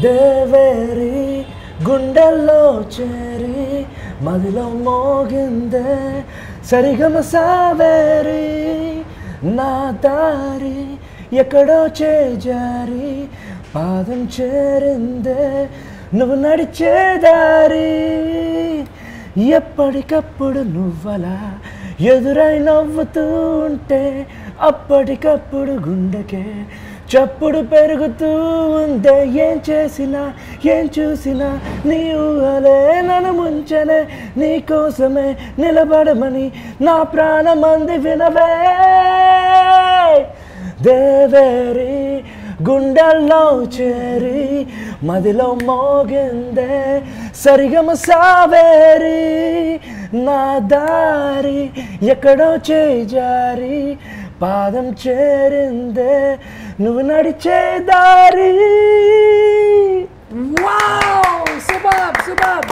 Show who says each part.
Speaker 1: దేవేరి గుండెల్లో చేరి మదిలో మోగిందే సరిగమ సావేరి నా దారి ఎక్కడో చేజారి పాదం చేరిందే నువ్వు నడిచే దారి ఎప్పటికప్పుడు నువ్వలా ఎదురై నవ్వుతూ ఉంటే అప్పటికప్పుడు గుండెకే చప్పుడు పెరుగుతూ ఉందే ఏం చేసినా ఏం చూసినా నీ ఊహలే నన్ను ముంచనే నీ కోసమే నిలబడమని నా ప్రాణమంది వినవే దేవేరి గుండెల్లో చేరి మదిలో మోగిందే సరిగమ సావేరి నా దారి ఎక్కడో చేజారి పాదం చేరిందే నువ్వు నడిచే దారి
Speaker 2: వావ్ సూపర్ సూపర్